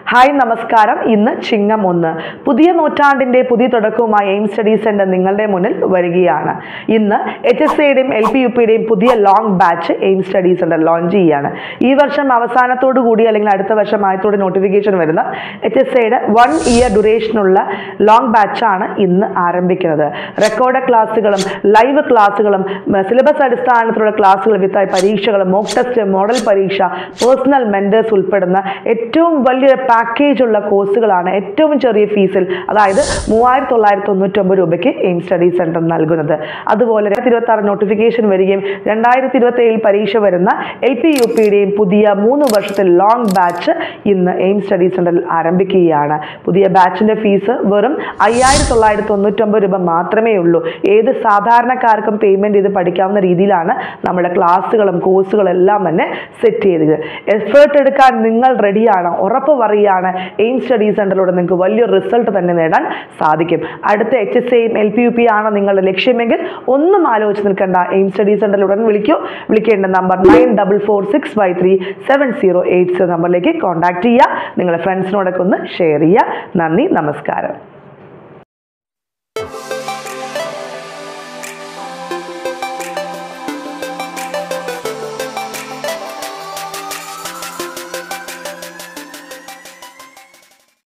hi നമസ്കാരം ഇന്ന് ചിങ്ങം ഒന്ന് പുതിയ നൂറ്റാണ്ടിന്റെ പുതിയ തുടക്കവുമായി എയിം സ്റ്റഡി സെന്റർ നിങ്ങളുടെ മുന്നിൽ വരികയാണ് ഇന്ന് എച്ച് എസ് സിയുടെയും എൽ പി യു പിയുടെയും പുതിയ long batch aim study centre launch ചെയ്യുകയാണ് ഈ വർഷം അവസാനത്തോടു കൂടി അല്ലെങ്കിൽ അടുത്ത വർഷം ആയത്തോടെ നോട്ടിഫിക്കേഷൻ വരുന്ന എച്ച് എസ് സിയുടെ വൺ ഇയർ ഡ്യൂറേഷനുള്ള ലോങ് ബാച്ചാണ് ഇന്ന് ആരംഭിക്കുന്നത് റെക്കോർഡ് ക്ലാസ്സുകളും ലൈവ് ക്ലാസ്സുകളും സിലബസ് അടിസ്ഥാനത്തിലുള്ള ക്ലാസ്സുകൾ വിത്ത് പരീക്ഷകളും മോക്ക് ടെസ്റ്റ് മോഡൽ പരീക്ഷ പേഴ്സണൽ മെൻറ്റേഴ്സ് ഉൾപ്പെടുന്ന ഏറ്റവും വലിയൊരു പാക്കേജ് ഉള്ള കോഴ്സുകളാണ് ഏറ്റവും ചെറിയ ഫീസിൽ അതായത് മൂവായിരത്തി തൊള്ളായിരത്തി തൊണ്ണൂറ്റൊമ്പത് രൂപയ്ക്ക് എയിം സ്റ്റഡി സെൻറ്റർ നൽകുന്നത് അതുപോലെ രണ്ടായിരത്തി ഇരുപത്തി ആറ് നോട്ടിഫിക്കേഷൻ വരികയും രണ്ടായിരത്തി ഇരുപത്തി ഏഴിൽ പരീക്ഷ വരുന്ന എൽ പി യു പിയുടെയും പുതിയ മൂന്ന് വർഷത്തെ ലോങ് ബാച്ച് ഇന്ന് എയിം സ്റ്റഡി സെൻറ്ററിൽ ആരംഭിക്കുകയാണ് പുതിയ ബാച്ചിൻ്റെ ഫീസ് വെറും അയ്യായിരത്തി തൊള്ളായിരത്തി തൊണ്ണൂറ്റൊമ്പത് രൂപ മാത്രമേ ഉള്ളൂ ഏത് സാധാരണക്കാർക്കും പേയ്മെൻറ്റ് ചെയ്ത് പഠിക്കാവുന്ന രീതിയിലാണ് നമ്മുടെ ക്ലാസ്സുകളും കോഴ്സുകളും എല്ലാം തന്നെ സെറ്റ് ചെയ്തത് എഫേർട്ട് എടുക്കാൻ നിങ്ങൾ റെഡിയാണ് ഉറപ്പ് പറയുകയാണ് എയിം സ്റ്റഡി സെൻറ്ററിലൂടെ നിങ്ങൾക്ക് വലിയൊരു റിസൾട്ട് തന്നെ നേടാൻ സാധിക്കും അടുത്ത എച്ച് എസ് എയും എൽ പി യു പി ആണ് നിങ്ങളുടെ ലക്ഷ്യമെങ്കിൽ ഒന്നും ആലോചിച്ച് നിൽക്കേണ്ട എയിം സ്റ്റഡി സെൻറ്ററിൽ ഉടൻ വിളിക്കൂ വിളിക്കേണ്ട number nine double four six five three seven zero eight നമ്പറിലേക്ക് കോൺടാക്ട് ചെയ്യുക നിങ്ങളുടെ ഫ്രണ്ട്സിനോടൊക്കെ ഒന്ന് ഷെയർ ചെയ്യുക നന്ദി നമസ്കാരം